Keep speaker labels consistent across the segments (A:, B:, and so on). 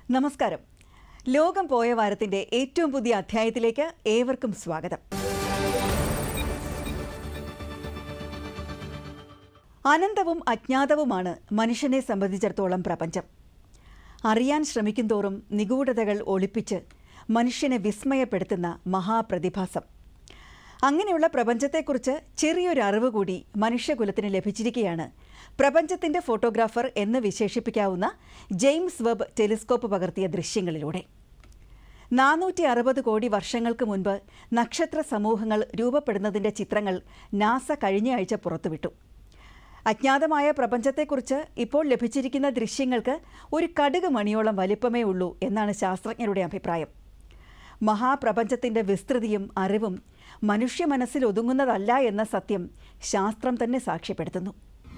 A: നമസ്കാരം ലോകം പോയ വാരത്തിന്റെ ഏറ്റവും പുതിയ അധ്യായത്തിലേക്ക് ഏവർക്കും സ്വാഗതം അനന്തവും അജ്ഞാതവുമാണ് മനുഷ്യനെ സംബന്ധിച്ചിടത്തോളം പ്രപഞ്ചം അറിയാൻ ശ്രമിക്കുന്തോറും നിഗൂഢതകൾ ഒളിപ്പിച്ച് മനുഷ്യനെ വിസ്മയപ്പെടുത്തുന്ന മഹാപ്രതിഭാസം അങ്ങനെയുള്ള പ്രപഞ്ചത്തെക്കുറിച്ച് ചെറിയൊരു അറിവ് കൂടി മനുഷ്യകുലത്തിന് ലഭിച്ചിരിക്കുകയാണ് പ്രപഞ്ചത്തിന്റെ ഫോട്ടോഗ്രാഫർ എന്ന് വിശേഷിപ്പിക്കാവുന്ന ജെയിംസ് വെബ് ടെലിസ്കോപ്പ് പകർത്തിയ ദൃശ്യങ്ങളിലൂടെ നാനൂറ്റി അറുപത് കോടി വർഷങ്ങൾക്ക് മുൻപ് നക്ഷത്ര സമൂഹങ്ങൾ രൂപപ്പെടുന്നതിന്റെ ചിത്രങ്ങൾ നാസ കഴിഞ്ഞയാഴ്ച പുറത്തുവിട്ടു അജ്ഞാതമായ പ്രപഞ്ചത്തെക്കുറിച്ച് ഇപ്പോൾ ലഭിച്ചിരിക്കുന്ന ദൃശ്യങ്ങൾക്ക് ഒരു കടുക് മണിയോളം വലിപ്പമേ ഉള്ളൂ എന്നാണ് ശാസ്ത്രജ്ഞരുടെ അഭിപ്രായം മഹാപ്രപഞ്ചത്തിന്റെ വിസ്തൃതിയും അറിവും മനുഷ്യ മനസ്സിൽ ഒതുങ്ങുന്നതല്ല എന്ന സത്യം ശാസ്ത്രം തന്നെ സാക്ഷ്യപ്പെടുത്തുന്നു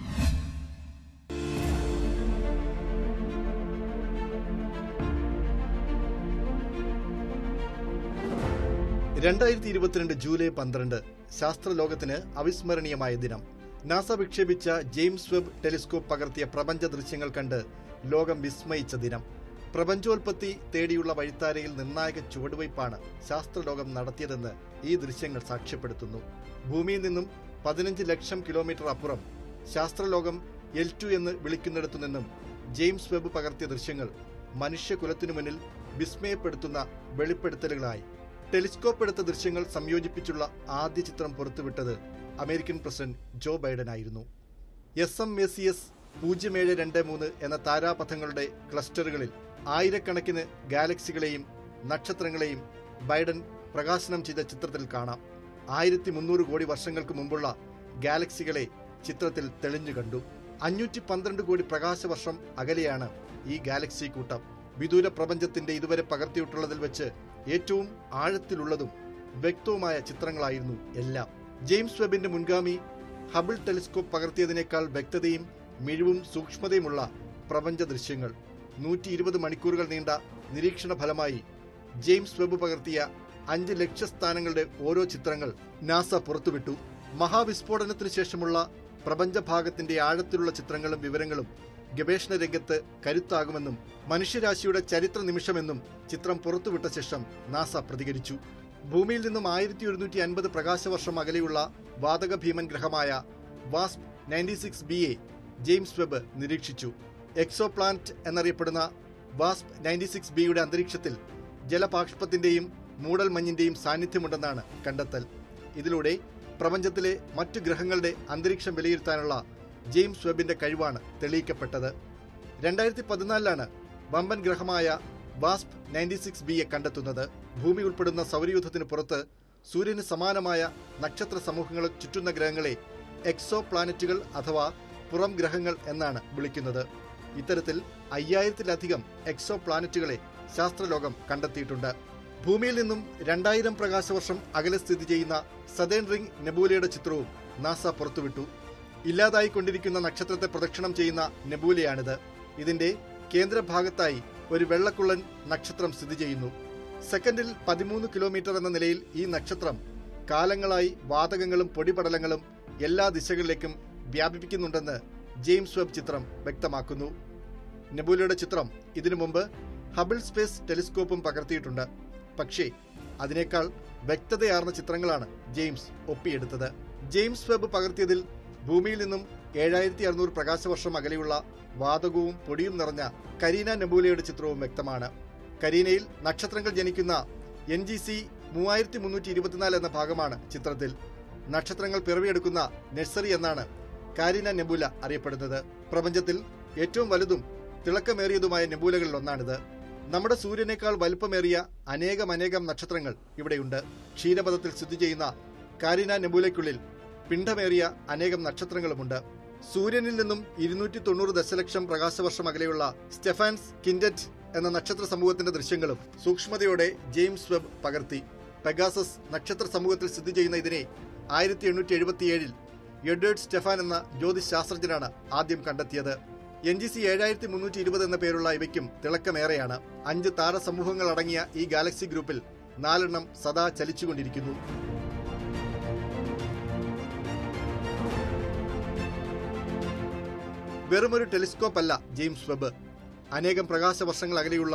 B: രണ്ടായിരത്തി ഇരുപത്തിരണ്ട് ജൂലൈ പന്ത്രണ്ട് ശാസ്ത്രലോകത്തിന് അവിസ്മരണീയമായ ദിനം നാസ വിക്ഷേപിച്ച ജെയിംസ് വെബ് ടെലിസ്കോപ്പ് പകർത്തിയ പ്രപഞ്ച ദൃശ്യങ്ങൾ കണ്ട് ലോകം വിസ്മയിച്ച ദിനം പ്രപഞ്ചോൽപത്തി തേടിയുള്ള വഴിത്താരയിൽ നിർണായക ചുവടുവയ്പ്പാണ് ശാസ്ത്രലോകം നടത്തിയതെന്ന് ഈ ദൃശ്യങ്ങൾ സാക്ഷ്യപ്പെടുത്തുന്നു ഭൂമിയിൽ നിന്നും പതിനഞ്ച് ലക്ഷം കിലോമീറ്റർ അപ്പുറം ശാസ്ത്രലോകം എൽ ടു എന്ന് വിളിക്കുന്നിടത്തു നിന്നും ജെയിംസ് വെബ് പകർത്തിയ ദൃശ്യങ്ങൾ മനുഷ്യകുലത്തിനു മുന്നിൽ വിസ്മയപ്പെടുത്തുന്ന വെളിപ്പെടുത്തലുകളായി ടെലിസ്കോപ്പ് എടുത്ത ദൃശ്യങ്ങൾ സംയോജിപ്പിച്ചുള്ള ആദ്യ ചിത്രം പുറത്തുവിട്ടത് അമേരിക്കൻ പ്രസിഡന്റ് ജോ ബൈഡൻ ആയിരുന്നു S M A C S പൂജ്യം ഏഴ് രണ്ട് മൂന്ന് എന്ന താരാപഥങ്ങളുടെ ക്ലസ്റ്ററുകളിൽ ആയിരക്കണക്കിന് ഗാലക്സികളെയും നക്ഷത്രങ്ങളെയും ബൈഡൻ പ്രകാശനം ചെയ്ത ചിത്രത്തിൽ കാണാം ആയിരത്തി മുന്നൂറ് കോടി വർഷങ്ങൾക്ക് മുമ്പുള്ള ഗാലക്സികളെ ചിത്രത്തിൽ തെളിഞ്ഞു കണ്ടു അഞ്ഞൂറ്റി പന്ത്രണ്ട് കോടി പ്രകാശവർഷം അകലെയാണ് ഈ ഗാലക്സി കൂട്ടം വിദൂര പ്രപഞ്ചത്തിന്റെ ഇതുവരെ പകർത്തിയിട്ടുള്ളതിൽ വെച്ച് ഏറ്റവും ആഴത്തിലുള്ളതും വ്യക്തവുമായ ചിത്രങ്ങളായിരുന്നു എല്ലാം ജെയിംസ് വെബിന്റെ മുൻഗാമി ഹബിൾ ടെലിസ്കോപ്പ് പകർത്തിയതിനേക്കാൾ വ്യക്തതയും മിഴിവും സൂക്ഷ്മതയുമുള്ള പ്രപഞ്ച ദൃശ്യങ്ങൾ നൂറ്റി ഇരുപത് മണിക്കൂറുകൾ നീണ്ട നിരീക്ഷണ ഫലമായി ജെയിംസ് വെബ് പകർത്തിയ അഞ്ച് ലക്ഷ്യസ്ഥാനങ്ങളുടെ ഓരോ ചിത്രങ്ങൾ നാസ പുറത്തുവിട്ടു മഹാവിസ്ഫോടനത്തിനു ശേഷമുള്ള പ്രപഞ്ചഭാഗത്തിന്റെ ആഴത്തിലുള്ള ചിത്രങ്ങളും വിവരങ്ങളും ഗവേഷണ രംഗത്ത് കരുത്താകുമെന്നും മനുഷ്യരാശിയുടെ ചരിത്ര നിമിഷമെന്നും ചിത്രം പുറത്തുവിട്ട ശേഷം നാസ പ്രതികരിച്ചു ഭൂമിയിൽ നിന്നും ആയിരത്തി ഒരുന്നൂറ്റി അൻപത് പ്രകാശവർഷം അകലെയുള്ള വാതക ഭീമൻ ഗ്രഹമായ വാസ്പ് നയൻറ്റി സിക്സ് ബി എ ജെയിംസ് വെബ് നിരീക്ഷിച്ചു എക്സോ പ്ലാനറ്റ് എന്നറിയപ്പെടുന്ന വാസ്പ് നയൻറ്റി സിക്സ് ബിയുടെ അന്തരീക്ഷത്തിൽ ജലപാക്ഷ്പത്തിന്റെയും മൂടൽമഞ്ഞിന്റെയും സാന്നിധ്യമുണ്ടെന്നാണ് കണ്ടെത്തൽ ഇതിലൂടെ പ്രപഞ്ചത്തിലെ മറ്റു ഗ്രഹങ്ങളുടെ അന്തരീക്ഷം വിലയിരുത്താനുള്ള ജെയിംസ് വെബിന്റെ കഴിവാണ് തെളിയിക്കപ്പെട്ടത് രണ്ടായിരത്തി പതിനാലിലാണ് വമ്പൻ ഗ്രഹമായ വാസ്പ് നയൻറ്റി സിക്സ് ബിയെ കണ്ടെത്തുന്നത് ഭൂമി ഉൾപ്പെടുന്ന സൗരയൂഥത്തിന് പുറത്ത് സൂര്യന് സമാനമായ നക്ഷത്ര സമൂഹങ്ങളെ ചുറ്റുന്ന ഗ്രഹങ്ങളെ എക്സോ പ്ലാനറ്റുകൾ അഥവാ പുറം ഗ്രഹങ്ങൾ എന്നാണ് വിളിക്കുന്നത് ഇത്തരത്തിൽ അയ്യായിരത്തിലധികം എക്സോ പ്ലാനറ്റുകളെ ശാസ്ത്രലോകം കണ്ടെത്തിയിട്ടുണ്ട് ഭൂമിയിൽ നിന്നും രണ്ടായിരം പ്രകാശവർഷം അകലെ സ്ഥിതി ചെയ്യുന്ന സദേൺ റിംഗ് നെബൂലയുടെ ചിത്രവും നാസ പുറത്തുവിട്ടു ഇല്ലാതായിക്കൊണ്ടിരിക്കുന്ന നക്ഷത്രത്തെ പ്രദക്ഷിണം ചെയ്യുന്ന നെബൂലയാണിത് ഇതിന്റെ കേന്ദ്രഭാഗത്തായി ഒരു വെള്ളക്കുള്ളൻ നക്ഷത്രം സ്ഥിതി ചെയ്യുന്നു സെക്കൻഡിൽ പതിമൂന്ന് കിലോമീറ്റർ എന്ന നിലയിൽ ഈ നക്ഷത്രം കാലങ്ങളായി വാതകങ്ങളും പൊടിപടലങ്ങളും എല്ലാ ദിശകളിലേക്കും വ്യാപിപ്പിക്കുന്നുണ്ടെന്ന് ജെയിംസ് വെബ് ചിത്രം വ്യക്തമാക്കുന്നു നെബൂലയുടെ ചിത്രം ഇതിനു മുമ്പ് ഹബിൾ സ്പേസ് ടെലിസ്കോപ്പും പകർത്തിയിട്ടുണ്ട് പക്ഷേ അതിനേക്കാൾ വ്യക്തതയാർന്ന ചിത്രങ്ങളാണ് ജെയിംസ് ഒപ്പിയെടുത്തത് ജെയിംസ് വെബ് പകർത്തിയതിൽ ഭൂമിയിൽ നിന്നും ഏഴായിരത്തി അറുന്നൂറ് പ്രകാശവർഷം അകലെയുള്ള വാതകവും പൊടിയും നിറഞ്ഞ കരീന നെബൂലയുടെ ചിത്രവും വ്യക്തമാണ് കരീനയിൽ നക്ഷത്രങ്ങൾ ജനിക്കുന്ന എൻ ജി സി മൂവായിരത്തി മുന്നൂറ്റി ഇരുപത്തിനാല് എന്ന ഭാഗമാണ് ചിത്രത്തിൽ നക്ഷത്രങ്ങൾ പിറവിയെടുക്കുന്ന നഴ്സറി എന്നാണ് കാരിന നെബൂല അറിയപ്പെടുന്നത് പ്രപഞ്ചത്തിൽ ഏറ്റവും വലുതും തിളക്കമേറിയതുമായ നെബൂലകളിൽ ഒന്നാണിത് നമ്മുടെ സൂര്യനേക്കാൾ വലുപ്പമേറിയ അനേകം അനേകം നക്ഷത്രങ്ങൾ ഇവിടെയുണ്ട് ക്ഷീരപഥത്തിൽ സ്ഥിതി ചെയ്യുന്ന കാരിന നെബൂലയ്ക്കുള്ളിൽ പിണ്ഡമേറിയ അനേകം നക്ഷത്രങ്ങളുമുണ്ട് സൂര്യനിൽ നിന്നും ഇരുന്നൂറ്റി തൊണ്ണൂറ് ദശലക്ഷം പ്രകാശവർഷം അകലെയുള്ള സ്റ്റെഫാൻസ് കിൻഡറ്റ് എന്ന നക്ഷത്ര സമൂഹത്തിന്റെ ദൃശ്യങ്ങളും സൂക്ഷ്മതയോടെ ജെയിംസ് വെബ് പകർത്തി പെഗാസസ് നക്ഷത്ര സമൂഹത്തിൽ സ്ഥിതി ചെയ്യുന്ന ഇതിനെ ആയിരത്തി എണ്ണൂറ്റി എഴുപത്തിയേഴിൽ എഡ്വേർഡ് സ്റ്റെഫാൻ എന്ന ജ്യോതിശ് ശാസ്ത്രജ്ഞനാണ് ആദ്യം കണ്ടെത്തിയത് എൻ ജി സി ഏഴായിരത്തി മുന്നൂറ്റി ഇരുപത് എന്ന പേരുള്ള ഇവയ്ക്കും തിളക്കമേറെയാണ് അഞ്ച് താരസമൂഹങ്ങൾ അടങ്ങിയ ഈ ഗാലക്സി ഗ്രൂപ്പിൽ നാലെണ്ണം സദാ ചലിച്ചുകൊണ്ടിരിക്കുന്നു വെറുമൊരു ടെലിസ്കോപ്പ് അല്ല ജെയിംസ് വെബ് അനേകം പ്രകാശ വർഷങ്ങൾ അകലെയുള്ള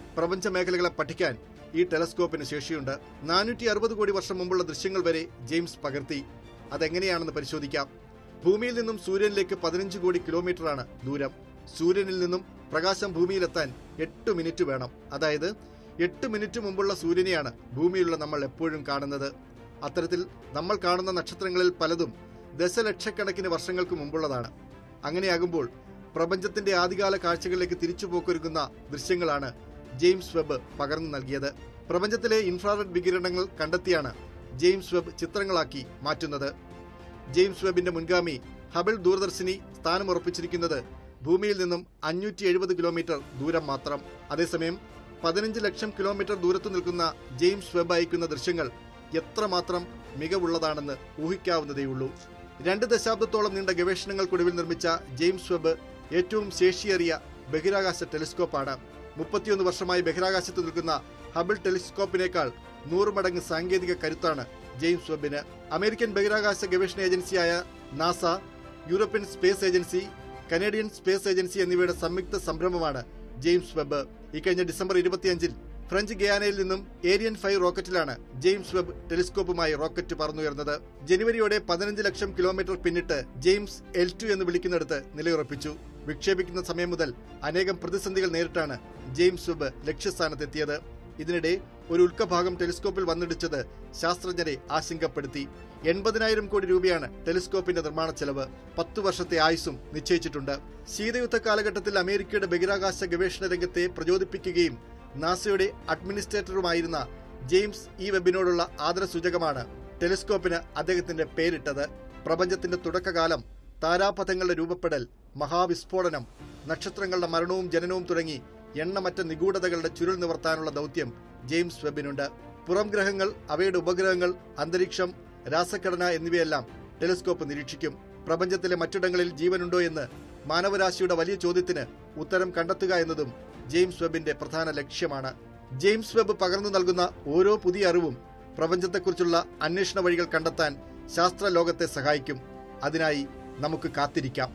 B: പ്രപഞ്ച മേഖലകളെ പഠിക്കാൻ ഈ ടെലസ്കോപ്പിന് ശേഷിയുണ്ട് നാനൂറ്റി അറുപത് കോടി വർഷം മുമ്പുള്ള ദൃശ്യങ്ങൾ വരെ ജെയിംസ് പകർത്തി അതെങ്ങനെയാണെന്ന് പരിശോധിക്കാം ഭൂമിയിൽ നിന്നും സൂര്യനിലേക്ക് പതിനഞ്ച് കോടി കിലോമീറ്ററാണ് ദൂരം സൂര്യനിൽ നിന്നും പ്രകാശം ഭൂമിയിലെത്താൻ എട്ട് മിനിറ്റ് വേണം അതായത് എട്ട് മിനിറ്റ് മുമ്പുള്ള സൂര്യനെയാണ് ഭൂമിയിലുള്ള നമ്മൾ എപ്പോഴും കാണുന്നത് അത്തരത്തിൽ നമ്മൾ കാണുന്ന നക്ഷത്രങ്ങളിൽ പലതും ദശലക്ഷക്കണക്കിന് വർഷങ്ങൾക്ക് മുമ്പുള്ളതാണ് അങ്ങനെയാകുമ്പോൾ പ്രപഞ്ചത്തിന്റെ ആദ്യകാല കാഴ്ചകളിലേക്ക് തിരിച്ചുപോക്കൊരുക്കുന്ന ദൃശ്യങ്ങളാണ് ജെയിംസ് വെബ് പകർന്നു നൽകിയത് പ്രപഞ്ചത്തിലെ ഇൻഫ്രാറെഡ് വികിരണങ്ങൾ കണ്ടെത്തിയാണ് ജെയിംസ് വെബ് ചിത്രങ്ങളാക്കി മാറ്റുന്നത് ജെയിംസ് വെബിന്റെ മുൻഗാമി ഹബിൾ ദൂരദർശിനി സ്ഥാനമുറപ്പിച്ചിരിക്കുന്നത് ഭൂമിയിൽ നിന്നും അഞ്ഞൂറ്റി എഴുപത് കിലോമീറ്റർ ദൂരം മാത്രം അതേസമയം പതിനഞ്ച് ലക്ഷം കിലോമീറ്റർ ദൂരത്തു നിൽക്കുന്ന ജെയിംസ് വെബ് അയക്കുന്ന ദൃശ്യങ്ങൾ എത്രമാത്രം മികവുള്ളതാണെന്ന് ഊഹിക്കാവുന്നതേയുള്ളൂ രണ്ട് ദശാബ്ദത്തോളം നീണ്ട ഗവേഷണങ്ങൾക്കൊടുവിൽ നിർമ്മിച്ച ജെയിംസ് വെബ് ഏറ്റവും ശേഷിയേറിയ ബഹിരാകാശ ടെലിസ്കോപ്പാണ് മുപ്പത്തിയൊന്ന് വർഷമായി ബഹിരാകാശത്ത് നിൽക്കുന്ന ഹബിൾ ടെലിസ്കോപ്പിനേക്കാൾ നൂറ് മടങ്ങ് സാങ്കേതിക കരുത്താണ് ജെയിംസ് വെബിന് അമേരിക്കൻ ബഹിരാകാശ ഗവേഷണ ഏജൻസിയായ NASA European space agency Canadian space agency എന്നിവയുടെ സംയുക്ത സംരംഭമാണ് ജെയിംസ് വെബ് ഇക്കഴിഞ്ഞ ഡിസംബർ ഇരുപത്തിയഞ്ചിൽ ഫ്രഞ്ച് ഗയാനയിൽ നിന്നും ഏരിയൻ ഫൈവ് റോക്കറ്റിലാണ് ജെയിംസ് വെബ് ടെലിസ്കോപ്പുമായി റോക്കറ്റ് പറന്നുയർന്നത് ജനുവരിയോടെ പതിനഞ്ച് ലക്ഷം കിലോമീറ്റർ പിന്നിട്ട് ജെയിംസ് എൽ ടു എന്ന് വിളിക്കുന്നിടത്ത് നിലയുറപ്പിച്ചു വിക്ഷേപിക്കുന്ന സമയം മുതൽ അനേകം പ്രതിസന്ധികൾ നേരിട്ടാണ് ജെയിംസ് വെബ് ലക്ഷ്യസ്ഥാനത്തെത്തിയത് ഇതിനിടെ ഒരു ഉൽക്കഭാഗം ടെലിസ്കോപ്പിൽ വന്നിടിച്ചത് ശാസ്ത്രജ്ഞരെ ആശങ്കപ്പെടുത്തി എൺപതിനായിരം കോടി രൂപയാണ് ടെലിസ്കോപ്പിന്റെ നിർമ്മാണ ചെലവ് പത്തു വർഷത്തെ ആയുസ്സും നിശ്ചയിച്ചിട്ടുണ്ട് ശീതയുദ്ധ കാലഘട്ടത്തിൽ അമേരിക്കയുടെ ബഹിരാകാശ ഗവേഷണ രംഗത്തെ പ്രചോദിപ്പിക്കുകയും നാസയുടെ അഡ്മിനിസ്ട്രേറ്ററുമായിരുന്ന ജെയിംസ് ഇ വെബിനോടുള്ള ആദരസൂചകമാണ് ടെലിസ്കോപ്പിന് അദ്ദേഹത്തിന്റെ പേരിട്ടത് പ്രപഞ്ചത്തിന്റെ തുടക്കകാലം താരാപഥങ്ങളുടെ രൂപപ്പെടൽ മഹാവിസ്ഫോടനം നക്ഷത്രങ്ങളുടെ മരണവും ജനനവും തുടങ്ങി എണ്ണമറ്റ നിഗൂഢതകളുടെ ചുരുൾ നിവർത്താനുള്ള ദൗത്യം ജെയിംസ് വെബിനുണ്ട് പുറം ഗ്രഹങ്ങൾ അവയുടെ ഉപഗ്രഹങ്ങൾ അന്തരീക്ഷം രാസഘടന എന്നിവയെല്ലാം ടെലിസ്കോപ്പ് നിരീക്ഷിക്കും പ്രപഞ്ചത്തിലെ മറ്റിടങ്ങളിൽ ജീവനുണ്ടോ എന്ന് മാനവരാശിയുടെ വലിയ ചോദ്യത്തിന് ഉത്തരം കണ്ടെത്തുക എന്നതും ജെയിംസ് വെബിന്റെ പ്രധാന ലക്ഷ്യമാണ് ജെയിംസ് വെബ് പകർന്നു നൽകുന്ന ഓരോ പുതിയ അറിവും പ്രപഞ്ചത്തെക്കുറിച്ചുള്ള അന്വേഷണ വഴികൾ കണ്ടെത്താൻ ശാസ്ത്ര ലോകത്തെ സഹായിക്കും അതിനായി നമുക്ക് കാത്തിരിക്കാം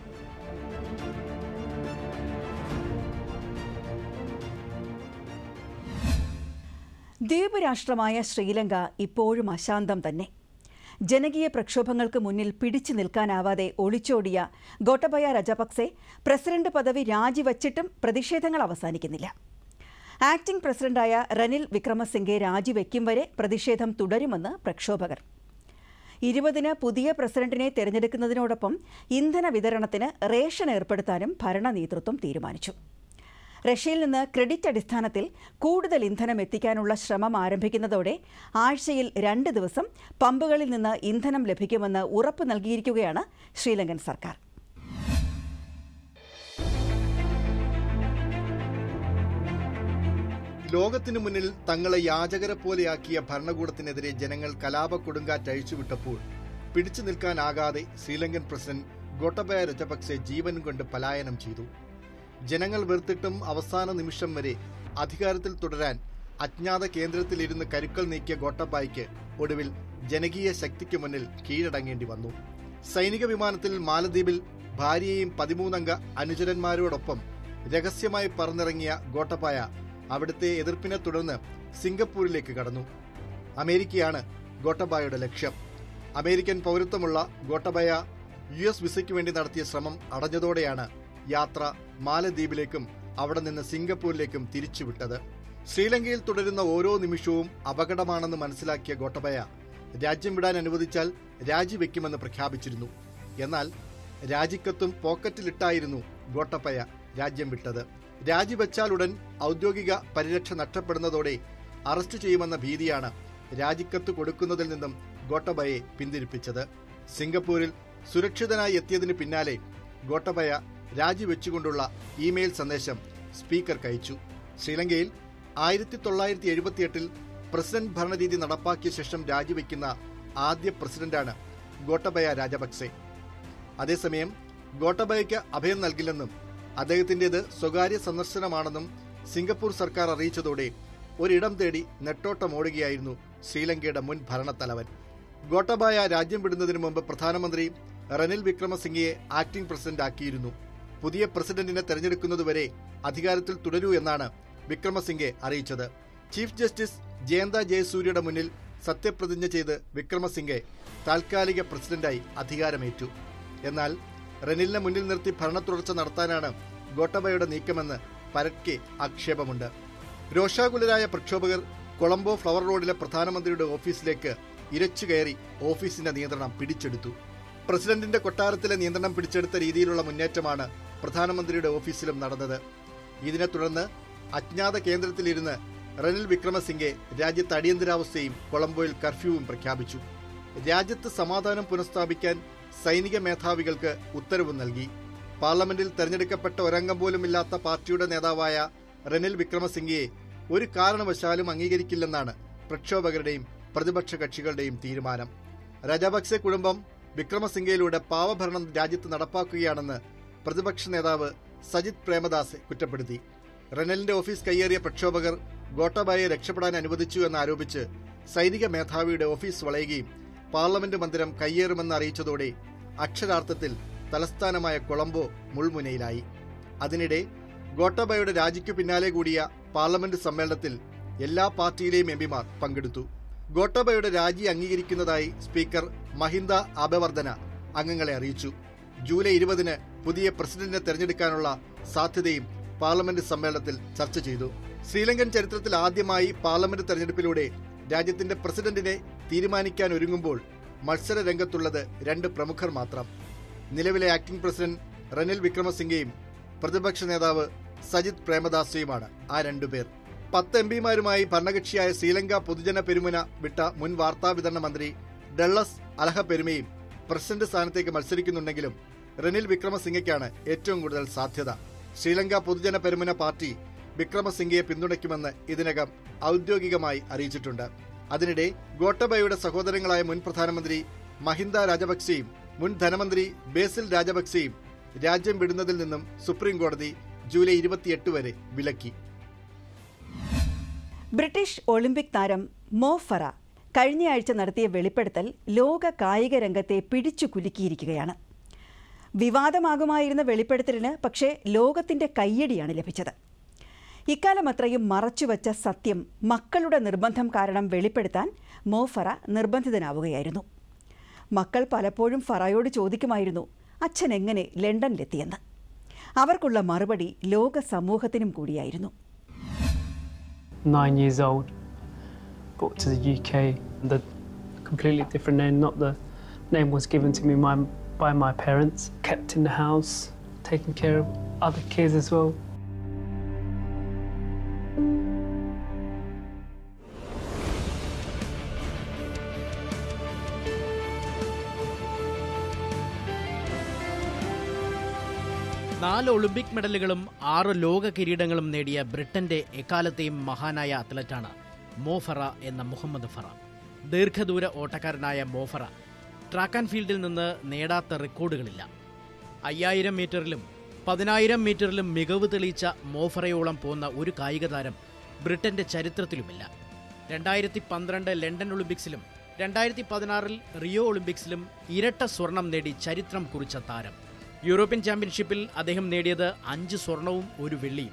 A: ദ്വീപ് രാഷ്ട്രമായ ശ്രീലങ്ക ഇപ്പോഴും അശാന്തം തന്നെ ജനകീയ പ്രക്ഷോഭങ്ങൾക്ക് മുന്നിൽ പിടിച്ചു നിൽക്കാനാവാതെ ഒളിച്ചോടിയ ഗോട്ടബയ രജപക്സെ പ്രസിഡന്റ് പദവി രാജിവച്ചിട്ടും പ്രതിഷേധങ്ങൾ അവസാനിക്കുന്നില്ല ആക്ടിംഗ് പ്രസിഡന്റായ റനിൽ വിക്രമസിംഗെ രാജിവെക്കും വരെ പ്രതിഷേധം തുടരുമെന്ന് പ്രക്ഷോഭകർ ഇരുപതിന് പുതിയ പ്രസിഡന്റിനെ തെരഞ്ഞെടുക്കുന്നതിനോടൊപ്പം ഇന്ധന വിതരണത്തിന് റേഷൻ ഏർപ്പെടുത്താനും ഭരണ നേതൃത്വം തീരുമാനിച്ചു റഷ്യയിൽ നിന്ന് ക്രെഡിറ്റ് അടിസ്ഥാനത്തിൽ കൂടുതൽ ഇന്ധനം എത്തിക്കാനുള്ള ശ്രമം ആരംഭിക്കുന്നതോടെ ആഴ്ചയിൽ രണ്ട് ദിവസം പമ്പുകളിൽ നിന്ന് ഇന്ധനം ലഭിക്കുമെന്ന് ഉറപ്പ് നൽകിയിരിക്കുകയാണ് ശ്രീലങ്കൻ സർക്കാർ
B: ലോകത്തിനു മുന്നിൽ തങ്ങളെ യാചകരെ പോലെയാക്കിയ ഭരണകൂടത്തിനെതിരെ ജനങ്ങൾ കലാപ കൊടുങ്കാറ്റ് അഴിച്ചുവിട്ടപ്പോൾ പിടിച്ചു നിൽക്കാനാകാതെ ശ്രീലങ്കൻ പ്രസിഡന്റ് ഗോട്ടബയ രജപക്സെ ജീവൻ കൊണ്ട് പലായനം ചെയ്തു ജനങ്ങൾ വെറുത്തിട്ടും അവസാന നിമിഷം വരെ അധികാരത്തിൽ തുടരാൻ അജ്ഞാത കേന്ദ്രത്തിലിരുന്ന് കരുക്കൾ നീക്കിയ ഗോട്ടബായ്ക്ക് ഒടുവിൽ ജനകീയ ശക്തിക്ക് മുന്നിൽ കീഴടങ്ങേണ്ടി വന്നു സൈനിക വിമാനത്തിൽ മാലദ്വീപിൽ ഭാര്യയെയും പതിമൂന്നംഗ അനുചരന്മാരോടൊപ്പം രഹസ്യമായി പറന്നിറങ്ങിയ ഗോട്ടബായ അവിടുത്തെ എതിർപ്പിനെ തുടർന്ന് സിംഗപ്പൂരിലേക്ക് കടന്നു അമേരിക്കയാണ് ഗോട്ടബായയുടെ ലക്ഷ്യം അമേരിക്കൻ പൗരത്വമുള്ള ഗോട്ടബയ യു എസ് വിസയ്ക്ക് വേണ്ടി നടത്തിയ ശ്രമം അടഞ്ഞതോടെയാണ് യാത്ര മാലദ്വീപിലേക്കും അവിടെ നിന്ന് സിംഗപ്പൂരിലേക്കും തിരിച്ചുവിട്ടത് ശ്രീലങ്കയിൽ തുടരുന്ന ഓരോ നിമിഷവും അപകടമാണെന്ന് മനസ്സിലാക്കിയ ഗോട്ടബയ രാജ്യം വിടാൻ അനുവദിച്ചാൽ രാജിവെക്കുമെന്ന് പ്രഖ്യാപിച്ചിരുന്നു എന്നാൽ രാജിക്കത്തും പോക്കറ്റിലിട്ടായിരുന്നു ഗോട്ടപ്പയ രാജ്യം വിട്ടത് രാജിവെച്ചാൽ ഉടൻ ഔദ്യോഗിക പരിരക്ഷ നഷ്ടപ്പെടുന്നതോടെ അറസ്റ്റ് ചെയ്യുമെന്ന ഭീതിയാണ് രാജിക്കത്ത് കൊടുക്കുന്നതിൽ നിന്നും ഗോട്ടബയെ പിന്തിരിപ്പിച്ചത് സിംഗപ്പൂരിൽ സുരക്ഷിതനായി എത്തിയതിന് പിന്നാലെ ഗോട്ടബയ രാജിവെച്ചുകൊണ്ടുള്ള ഇമെയിൽ സന്ദേശം സ്പീക്കർക്ക് അയച്ചു ശ്രീലങ്കയിൽ ആയിരത്തി തൊള്ളായിരത്തി എഴുപത്തിയെട്ടിൽ പ്രസിഡന്റ് ഭരണരീതി നടപ്പാക്കിയ ശേഷം രാജിവെക്കുന്ന ആദ്യ പ്രസിഡന്റാണ് ഗോട്ടബയ രാജപക്സെ അതേസമയം ഗോട്ടബയയ്ക്ക് അഭയം നൽകില്ലെന്നും അദ്ദേഹത്തിന്റേത് സ്വകാര്യ സന്ദർശനമാണെന്നും സിംഗപ്പൂർ സർക്കാർ അറിയിച്ചതോടെ ഒരിടം തേടി നെട്ടോട്ടമോടുകയായിരുന്നു ശ്രീലങ്കയുടെ മുൻ ഭരണത്തലവൻ ഗോട്ടബായ രാജ്യം വിടുന്നതിന് മുമ്പ് പ്രധാനമന്ത്രി റനിൽ വിക്രമസിംഗയെ ആക്ടിംഗ് പ്രസിഡന്റ് ആക്കിയിരുന്നു പുതിയ പ്രസിഡന്റിനെ തെരഞ്ഞെടുക്കുന്നതുവരെ അധികാരത്തിൽ തുടരൂ എന്നാണ് വിക്രമസിംഗെ അറിയിച്ചത് ചീഫ് ജസ്റ്റിസ് ജയന്ത ജയസൂര്യയുടെ മുന്നിൽ സത്യപ്രതിജ്ഞ ചെയ്ത് വിക്രമസിംഗെ താൽക്കാലിക പ്രസിഡന്റായി അധികാരമേറ്റു എന്നാൽ റെനിലിനെ മുന്നിൽ നിർത്തി ഭരണ തുടർച്ച നടത്താനാണ് ഗോട്ടബയുടെ നീക്കമെന്ന് പരക്കെ ആക്ഷേപമുണ്ട് രോഷാകുലരായ പ്രക്ഷോഭകർ കൊളംബോ ഫ്ലവർ റോഡിലെ പ്രധാനമന്ത്രിയുടെ ഓഫീസിലേക്ക് ഇരച്ചു കയറി ഓഫീസിന്റെ നിയന്ത്രണം പിടിച്ചെടുത്തു പ്രസിഡന്റിന്റെ കൊട്ടാരത്തിലെ നിയന്ത്രണം പിടിച്ചെടുത്ത രീതിയിലുള്ള മുന്നേറ്റമാണ് പ്രധാനമന്ത്രിയുടെ ഓഫീസിലും നടന്നത് ഇതിനെ തുടർന്ന് അജ്ഞാത കേന്ദ്രത്തിലിരുന്ന് റനിൽ വിക്രമസിംഗെ രാജ്യത്ത് അടിയന്തരാവസ്ഥയും കൊളംബോയിൽ കർഫ്യൂവും പ്രഖ്യാപിച്ചു രാജ്യത്ത് സമാധാനം പുനഃസ്ഥാപിക്കാൻ സൈനിക മേധാവികൾക്ക് ഉത്തരവ് നൽകി പാർലമെന്റിൽ തെരഞ്ഞെടുക്കപ്പെട്ട ഒരംഗം പോലുമില്ലാത്ത പാർട്ടിയുടെ നേതാവായ റനിൽ വിക്രമസിംഗയെ ഒരു കാരണവശാലും അംഗീകരിക്കില്ലെന്നാണ് പ്രക്ഷോഭകരുടെയും പ്രതിപക്ഷ കക്ഷികളുടെയും തീരുമാനം രജപക്സെ കുടുംബം വിക്രമസിംഗയിലൂടെ പാവഭരണം രാജ്യത്ത് നടപ്പാക്കുകയാണെന്ന് പ്രതിപക്ഷ നേതാവ് സജിത് പ്രേമദാസ് കുറ്റപ്പെടുത്തി റെനലിന്റെ ഓഫീസ് കയ്യേറിയ പ്രക്ഷോഭകർ ഗോട്ടബായെ രക്ഷപ്പെടാൻ അനുവദിച്ചു എന്നാരോപിച്ച് സൈനിക മേധാവിയുടെ ഓഫീസ് വളയുകയും പാർലമെന്റ് മന്ദിരം കയ്യേറുമെന്ന് അറിയിച്ചതോടെ അക്ഷരാർത്ഥത്തിൽ തലസ്ഥാനമായ കൊളംബോ മുൾമുനയിലായി അതിനിടെ ഗോട്ടബയുടെ രാജിക്കു പിന്നാലെ കൂടിയ പാർലമെന്റ് സമ്മേളനത്തിൽ എല്ലാ പാർട്ടിയിലെയും എംപിമാർ പങ്കെടുത്തു ഗോട്ടബയുടെ രാജി അംഗീകരിക്കുന്നതായി സ്പീക്കർ മഹിന്ദ അബവർദ്ധന അംഗങ്ങളെ അറിയിച്ചു ജൂലൈ ഇരുപതിന് പുതിയ പ്രസിഡന്റിനെ തെരഞ്ഞെടുക്കാനുള്ള സാധ്യതയും പാർലമെന്റ് സമ്മേളനത്തിൽ ചർച്ച ചെയ്തു ശ്രീലങ്കൻ ചരിത്രത്തിൽ ആദ്യമായി പാർലമെന്റ് തെരഞ്ഞെടുപ്പിലൂടെ രാജ്യത്തിന്റെ പ്രസിഡന്റിനെ തീരുമാനിക്കാൻ ഒരുങ്ങുമ്പോൾ മത്സര രംഗത്തുള്ളത് രണ്ട് പ്രമുഖർ മാത്രം നിലവിലെ ആക്ടിംഗ് പ്രസിഡന്റ് റനിൽ വിക്രമസിംഗെയും പ്രതിപക്ഷ നേതാവ് സജിത് പ്രേമദാസയുമാണ് ആ രണ്ടുപേർ പത്ത് എം പിമാരുമായി ഭരണകക്ഷിയായ ശ്രീലങ്ക പൊതുജന പെരുമുന വിട്ട മുൻ വാർത്താവിതരണ മന്ത്രി ഡള്ളസ് അലഹ പെരുമയും പ്രസിഡന്റ് സ്ഥാനത്തേക്ക് മത്സരിക്കുന്നുണ്ടെങ്കിലും റനിൽ വിക്രമസിംഗയ്ക്കാണ് ഏറ്റവും കൂടുതൽ സാധ്യത ശ്രീലങ്ക പൊതുജന പെരുമുന പാർട്ടി വിക്രമസിംഗയെ പിന്തുണയ്ക്കുമെന്ന് ഇതിനകം ഔദ്യോഗികമായി അറിയിച്ചിട്ടുണ്ട് അതിനിടെ ഗോട്ടബയുടെ സഹോദരങ്ങളായ മുൻ പ്രധാനമന്ത്രി മഹിന്ദ രാജപക്സെയും മുൻ ധനമന്ത്രി ബേസിൽ രാജപക്സെയും രാജ്യം വിടുന്നതിൽ നിന്നും സുപ്രീം കോടതി ജൂലൈ ഇരുപത്തിയെട്ട് വരെ വിലക്കി
A: ബ്രിട്ടീഷ് ഒളിമ്പിക് താരം മോ ഫറ കഴിഞ്ഞയാഴ്ച നടത്തിയ വെളിപ്പെടുത്തൽ ലോക കായിക രംഗത്തെ പിടിച്ചു കുലുക്കിയിരിക്കുകയാണ് വിവാദമാകുമായിരുന്ന വെളിപ്പെടുത്തലിന് പക്ഷേ ലോകത്തിന്റെ കയ്യടിയാണ് ലഭിച്ചത് ഇക്കാലം അത്രയും മറച്ചുവച്ച സത്യം മക്കളുടെ നിർബന്ധം കാരണം വെളിപ്പെടുത്താൻ മോ ഫറ നിർബന്ധിതനാവുകയായിരുന്നു മക്കൾ പലപ്പോഴും ഫറയോട് ചോദിക്കുമായിരുന്നു അച്ഛൻ എങ്ങനെ ലണ്ടനിലെത്തിയെന്ന് അവർക്കുള്ള മറുപടി ലോക സമൂഹത്തിനും കൂടിയായിരുന്നു
C: nine years old, brought to the UK. The completely different name, not the name was given to me my, by my parents. Kept in the house, taking care of other kids as well.
D: നാല് Olympic മെഡലുകളും ആറ് ലോക കിരീടങ്ങളും നേടിയ ബ്രിട്ടന്റെ എക്കാലത്തെയും മഹാനായ അത്ലറ്റാണ് മോഫറ എന്ന മുഹമ്മദ് ഫറ ദീർഘദൂര ഓട്ടക്കാരനായ മോഫറ ട്രാക്ക് ആൻഡ് ഫീൽഡിൽ നിന്ന് നേടാത്ത റെക്കോർഡുകളില്ല അയ്യായിരം മീറ്ററിലും പതിനായിരം മീറ്ററിലും മികവ് തെളിയിച്ച മോഫറയോളം പോന്ന ഒരു കായിക താരം ബ്രിട്ടന്റെ ചരിത്രത്തിലുമില്ല രണ്ടായിരത്തി പന്ത്രണ്ട് ലണ്ടൻ ഒളിമ്പിക്സിലും രണ്ടായിരത്തി പതിനാറിൽ റിയോ ഒളിമ്പിക്സിലും ഇരട്ട സ്വർണം നേടി ചരിത്രം കുറിച്ച താരം യൂറോപ്യൻ ചാമ്പ്യൻഷിപ്പിൽ അദ്ദേഹം നേടിയത് അഞ്ച് സ്വർണവും ഒരു വെള്ളിയും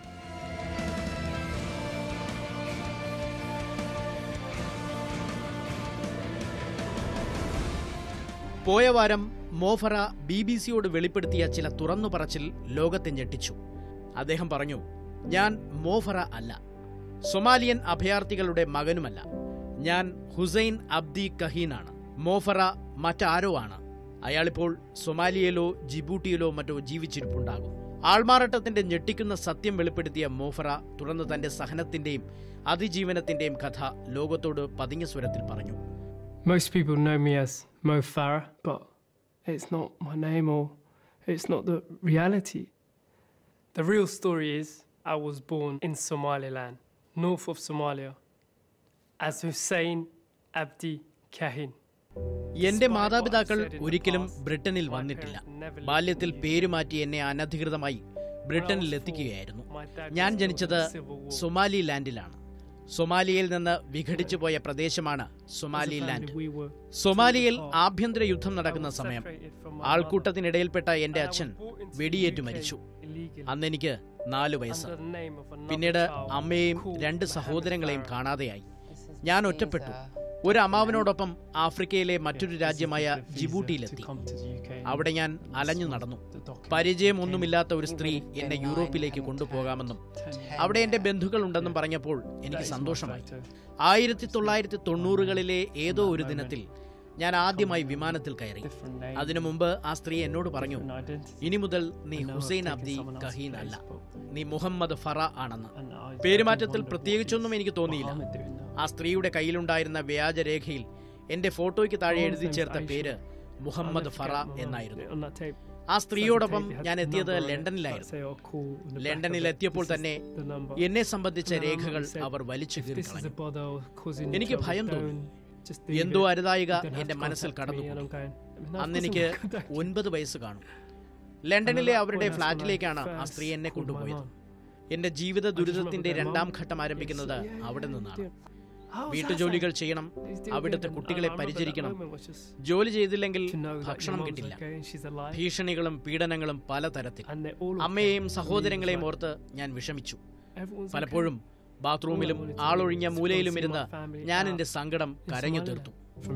D: പോയ വാരം മോഫറ ബി ബി സിയോട് വെളിപ്പെടുത്തിയ ചില തുറന്നു പറച്ചിൽ ലോകത്തെ ഞെട്ടിച്ചു അദ്ദേഹം പറഞ്ഞു ഞാൻ മോഫറ അല്ല സൊമാലിയൻ അഭയാർത്ഥികളുടെ മകനുമല്ല ഞാൻ ഹുസൈൻ അബ്ദി കഹീനാണ് മോഫറ മറ്റാരോ ആണ് അയാളിപ്പോൾ സൊമാലിയയിലോ ജിബൂട്ടിയിലോ മറ്റോ ജീവിച്ചിരിപ്പുണ്ടാകും ആൾമാറാട്ടത്തിന്റെ ഞെട്ടിക്കുന്ന സത്യം വെളിപ്പെടുത്തിയ മോഫറ തുടർന്ന് തന്റെ സഹനത്തിന്റെയും അതിജീവനത്തിന്റെയും കഥ ലോകത്തോട് പതിഞ്ഞ സ്വരത്തിൽ പറഞ്ഞു
C: Most people know me as Mo Farah, but it's not my name or it's not the reality. The real story is I was born in Somaliland, north of Somalia, as Hussein Abdi Kahin.
D: എന്റെ മാതാപിതാക്കൾ ഒരിക്കലും ബ്രിട്ടനിൽ വന്നിട്ടില്ല ബാല്യത്തിൽ പേര് മാറ്റി എന്നെ അനധികൃതമായി ബ്രിട്ടനിൽ എത്തിക്കുകയായിരുന്നു ഞാൻ ജനിച്ചത് സൊമാലി ലാൻഡിലാണ് സൊമാലിയയിൽ നിന്ന് വിഘടിച്ചു പോയ പ്രദേശമാണ് സൊമാലി ലാൻഡ് സൊമാലിയയിൽ ആഭ്യന്തര യുദ്ധം നടക്കുന്ന സമയം ആൾക്കൂട്ടത്തിനിടയിൽപ്പെട്ട എന്റെ അച്ഛൻ വെടിയേറ്റു മരിച്ചു
C: illegally
D: അന്ന് എനിക്ക് നാല് വയസ്സ്
C: under the name of another
D: പിന്നീട്
C: child
D: അമ്മയെയും
C: called
D: രണ്ട്
C: Mohammed
D: സഹോദരങ്ങളെയും
C: Farah.
D: കാണാതെയായി ഞാൻ ഒറ്റപ്പെട്ടു ഒരു അമ്മാവനോടൊപ്പം ആഫ്രിക്കയിലെ മറ്റൊരു രാജ്യമായ
C: Received a visa
D: ജിബൂട്ടിയിലെത്തി
C: to come to the UK.
D: അവിടെ ഞാൻ അലഞ്ഞു നടന്നു
C: The document
D: പരിചയമൊന്നുമില്ലാത്ത ഒരു സ്ത്രീ എന്നെ യൂറോപ്പിലേക്ക് കൊണ്ടുപോകാമെന്നും അവിടെ എന്റെ ബന്ധുക്കൾ ഉണ്ടെന്നും പറഞ്ഞപ്പോൾ എനിക്ക് സന്തോഷമായി ആയിരത്തി തൊള്ളായിരത്തി തൊണ്ണൂറുകളിലെ ഏതോ ഒരു ദിനത്തിൽ ഞാൻ ആദ്യമായി വിമാനത്തിൽ കയറി അതിനു മുമ്പ് ആ സ്ത്രീ എന്നോട് പറഞ്ഞു ഇനി മുതൽ നീ ഹുസൈൻ അബ്ദി കഹീൻ അല്ല നീ മുഹമ്മദ് ഫറ ആണെന്ന് പേരുമാറ്റത്തിൽ പ്രത്യേകിച്ചൊന്നും എനിക്ക് തോന്നിയില്ല ആ സ്ത്രീയുടെ കയ്യിലുണ്ടായിരുന്ന വ്യാജരേഖയിൽ എന്റെ ഫോട്ടോയ്ക്ക് താഴെ എഴുതി ചേർത്ത പേര് മുഹമ്മദ് ഫറ എന്നായിരുന്നു ആ സ്ത്രീയോടൊപ്പം ഞാൻ എത്തിയത് ലണ്ടനിലായിരുന്നു ലണ്ടനിൽ എത്തിയപ്പോൾ തന്നെ എന്നെ സംബന്ധിച്ച രേഖകൾ അവർ വലിച്ചു കീറിക്കളഞ്ഞു എനിക്ക് ഭയം തോന്നി എന്തോ അരുതായിക എന്റെ മനസ്സിൽ കടന്നു അന്ന് എനിക്ക് ഒൻപത് വയസ്സ് കാണും ലണ്ടനിലെ അവരുടെ ഫ്ളാറ്റിലേക്കാണ് ആ സ്ത്രീ എന്നെ കൊണ്ടുപോയത് എന്റെ ജീവിത ദുരിതത്തിന്റെ രണ്ടാം ഘട്ടം ആരംഭിക്കുന്നത് അവിടെ നിന്നാണ് വീട്ടുജോലികൾ ചെയ്യണം അവിടുത്തെ കുട്ടികളെ പരിചരിക്കണം ജോലി ചെയ്തില്ലെങ്കിൽ ഭക്ഷണം കിട്ടില്ല ഭീഷണികളും പീഡനങ്ങളും പലതരത്തിൽ അമ്മയെയും സഹോദരങ്ങളെയും ഓർത്ത് ഞാൻ വിഷമിച്ചു പലപ്പോഴും ബാത്റൂമിലും ആളൊഴിഞ്ഞ മൂലയിലും ഇരുന്ന് ഞാൻ എന്റെ സങ്കടം കരഞ്ഞു തീർത്തു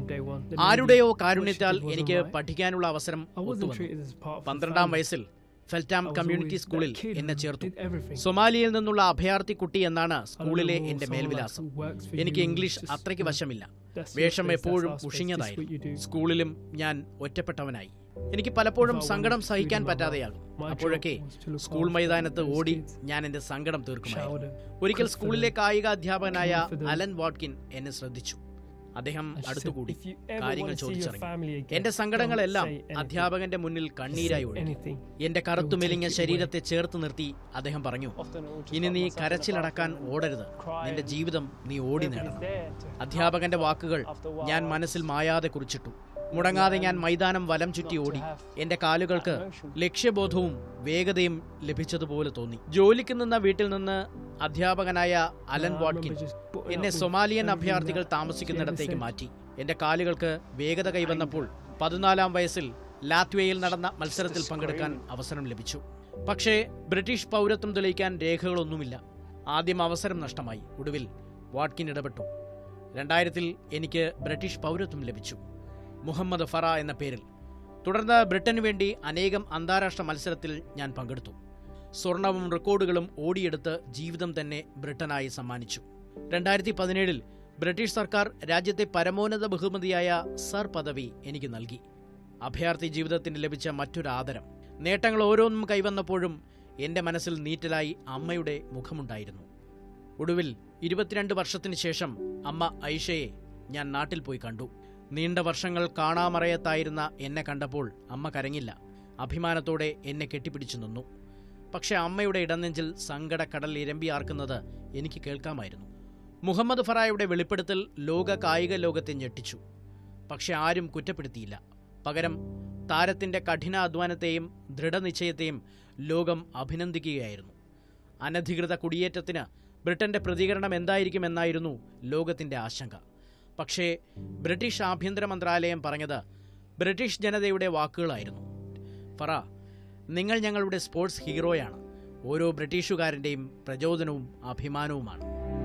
D: ആരുടെയോ കാരുണ്യത്താൽ എനിക്ക് പഠിക്കാനുള്ള അവസരം ഒത്തുവന്നു പന്ത്രണ്ടാം വയസ്സിൽ ഫെൽറ്റാം കമ്മ്യൂണിറ്റി സ്കൂളിൽ എന്നെ ചേർത്തു സൊമാലിയയിൽ നിന്നുള്ള അഭയാർത്ഥി കുട്ടി എന്നാണ് സ്കൂളിലെ എന്റെ മേൽവിലാസം എനിക്ക് ഇംഗ്ലീഷ് അത്രയ്ക്ക് വശമില്ല വേഷം എപ്പോഴും ഉഷിഞ്ഞതായിരുന്നു സ്കൂളിലും ഞാൻ ഒറ്റപ്പെട്ടവനായി എനിക്ക് പലപ്പോഴും സങ്കടം സഹിക്കാൻ പറ്റാതെയാകും അപ്പോഴൊക്കെ സ്കൂൾ മൈതാനത്ത് ഓടി ഞാൻ എന്റെ സങ്കടം തീർക്കുമായിരുന്നു ഒരിക്കൽ സ്കൂളിലെ കായിക അധ്യാപകനായ അലൻ വാട്കിൻ എന്നെ ശ്രദ്ധിച്ചു അദ്ദേഹം അടുത്തുകൂടി കാര്യങ്ങൾ ചോദിച്ചറിഞ്ഞു എന്റെ സങ്കടങ്ങളെല്ലാം അധ്യാപകന്റെ മുന്നിൽ കണ്ണീരായി ഒഴുകി എന്റെ കറുത്തു മെലിഞ്ഞ ശരീരത്തെ ചേർത്ത് നിർത്തി അദ്ദേഹം പറഞ്ഞു ഇനി നീ കരച്ചിലടക്കാൻ ഓടരുത് നിന്റെ ജീവിതം നീ ഓടി നേടണം അധ്യാപകന്റെ വാക്കുകൾ ഞാൻ മനസ്സിൽ മായാതെ കുറിച്ചിട്ടു മുടങ്ങാതെ ഞാൻ മൈതാനം വലം ചുറ്റി ഓടി എന്റെ കാലുകൾക്ക് ലക്ഷ്യബോധവും വേഗതയും ലഭിച്ചതുപോലെ തോന്നി ജോലിക്ക് നിന്ന വീട്ടിൽ നിന്ന് അധ്യാപകനായ അലൻ വാട്കിൻ എന്നെ സൊമാലിയൻ അഭയാർത്ഥികൾ താമസിക്കുന്നിടത്തേക്ക് മാറ്റി എന്റെ കാലുകൾക്ക് വേഗത കൈവന്നപ്പോൾ പതിനാലാം വയസ്സിൽ ലാത്വയിൽ നടന്ന മത്സരത്തിൽ പങ്കെടുക്കാൻ അവസരം ലഭിച്ചു പക്ഷേ ബ്രിട്ടീഷ് പൗരത്വം തെളിയിക്കാൻ രേഖകളൊന്നുമില്ല ആദ്യം അവസരം നഷ്ടമായി ഒടുവിൽ വാട്കിൻ ഇടപെട്ടു രണ്ടായിരത്തിൽ എനിക്ക് ബ്രിട്ടീഷ് പൗരത്വം ലഭിച്ചു മുഹമ്മദ് ഫറ എന്ന പേരിൽ തുടർന്ന് ബ്രിട്ടന് വേണ്ടി അനേകം അന്താരാഷ്ട്ര മത്സരത്തിൽ ഞാൻ പങ്കെടുത്തു സ്വർണവും റെക്കോർഡുകളും ഓടിയെടുത്ത് ജീവിതം തന്നെ ബ്രിട്ടനായി സമ്മാനിച്ചു രണ്ടായിരത്തി പതിനേഴിൽ ബ്രിട്ടീഷ് സർക്കാർ രാജ്യത്തെ പരമോന്നത ബഹുമതിയായ സർ പദവി എനിക്ക് നൽകി അഭയാർത്ഥി ജീവിതത്തിന് ലഭിച്ച മറ്റൊരു ആദരം നേട്ടങ്ങൾ ഓരോന്നും കൈവന്നപ്പോഴും എന്റെ മനസ്സിൽ നീറ്റലായി അമ്മയുടെ മുഖമുണ്ടായിരുന്നു ഒടുവിൽ ഇരുപത്തിരണ്ട് വർഷത്തിന് ശേഷം അമ്മ ഐഷയെ ഞാൻ നാട്ടിൽ പോയി കണ്ടു നീണ്ട വർഷങ്ങൾ കാണാമറയത്തായിരുന്ന എന്നെ കണ്ടപ്പോൾ അമ്മ കരഞ്ഞില്ല അഭിമാനത്തോടെ എന്നെ കെട്ടിപ്പിടിച്ചു നിന്നു പക്ഷെ അമ്മയുടെ ഇടനെഞ്ചിൽ സങ്കടക്കടൽ ഇരമ്പിയാർക്കുന്നത് എനിക്ക് കേൾക്കാമായിരുന്നു മുഹമ്മദ് ഫറായുടെ വെളിപ്പെടുത്തൽ ലോക കായിക ലോകത്തെ ഞെട്ടിച്ചു പക്ഷെ ആരും കുറ്റപ്പെടുത്തിയില്ല പകരം താരത്തിന്റെ കഠിനാധ്വാനത്തെയും ദൃഢനിശ്ചയത്തെയും ലോകം അഭിനന്ദിക്കുകയായിരുന്നു അനധികൃത കുടിയേറ്റത്തിന് ബ്രിട്ടന്റെ പ്രതികരണം എന്തായിരിക്കുമെന്നായിരുന്നു ലോകത്തിന്റെ ആശങ്ക പക്ഷേ ബ്രിട്ടീഷ് ആഭ്യന്തര മന്ത്രാലയം പറഞ്ഞത് ബ്രിട്ടീഷ് ജനതയുടെ വാക്കുകളായിരുന്നു ഫറ നിങ്ങൾ ഞങ്ങളുടെ സ്പോർട്സ് ഹീറോയാണ് ഓരോ ബ്രിട്ടീഷുകാരൻ്റെയും പ്രചോദനവും അഭിമാനവുമാണ്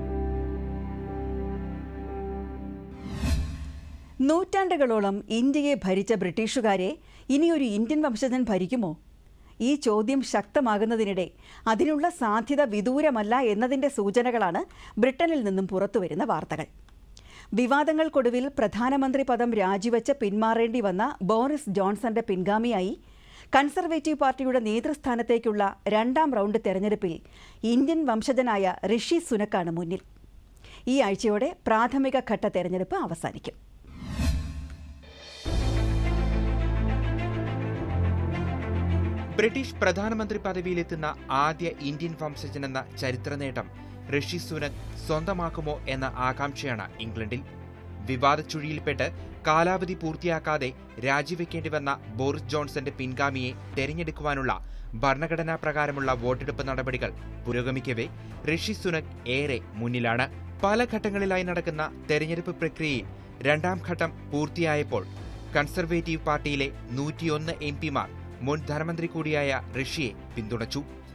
A: നൂറ്റാണ്ടുകളോളം ഇന്ത്യയെ ഭരിച്ച ബ്രിട്ടീഷുകാരെ ഇനിയൊരു ഇന്ത്യൻ വംശജൻ ഭരിക്കുമോ ഈ ചോദ്യം ശക്തമാകുന്നതിനിടെ അതിനുള്ള സാധ്യത വിദൂരമല്ല എന്നതിൻ്റെ സൂചനകളാണ് ബ്രിട്ടനിൽ നിന്നും പുറത്തുവരുന്ന വാർത്തകൾ വിവാദങ്ങൾക്കൊടുവിൽ പ്രധാനമന്ത്രി പദം രാജിവെച്ച് പിന്മാറേണ്ടി വന്ന ബോറിസ് ജോൺസന്റെ പിൻഗാമിയായി കൺസർവേറ്റീവ് പാർട്ടിയുടെ നേതൃസ്ഥാനത്തേക്കുള്ള രണ്ടാം റൗണ്ട് തെരഞ്ഞെടുപ്പിൽ ഇന്ത്യൻ വംശജനായ ഋഷി സുനക്കാണ് മുന്നിൽ ഈ ആഴ്ചയോടെ പ്രാഥമിക ഘട്ട തെരഞ്ഞെടുപ്പ് അവസാനിക്കും
E: ബ്രിട്ടീഷ് പ്രധാനമന്ത്രി പദവിയിലെത്തുന്ന ആദ്യ ഇന്ത്യൻ വംശജനെന്ന ചരിത്ര നേട്ടം ഋഷി സുനക് സ്വന്തമാക്കുമോ എന്ന ആകാംക്ഷയാണ് ഇംഗ്ലണ്ടിൽ വിവാദ ചുഴിയിൽപ്പെട്ട് കാലാവധി പൂർത്തിയാക്കാതെ രാജിവെക്കേണ്ടി വന്ന ബോറിസ് ജോൺസന്റെ പിൻഗാമിയെ തെരഞ്ഞെടുക്കുവാനുള്ള ഭരണഘടനാ പ്രകാരമുള്ള വോട്ടെടുപ്പ് നടപടികൾ പുരോഗമിക്കവേ ഋഷി സുനക് ഏറെ മുന്നിലാണ് പല ഘട്ടങ്ങളിലായി നടക്കുന്ന തെരഞ്ഞെടുപ്പ് പ്രക്രിയയിൽ രണ്ടാം ഘട്ടം പൂർത്തിയായപ്പോൾ കൺസർവേറ്റീവ് പാർട്ടിയിലെ നൂറ്റിയൊന്ന് എം പിമാർ മുൻ ധനമന്ത്രി കൂടിയായ ഋഷിയെ പിന്തുണച്ചു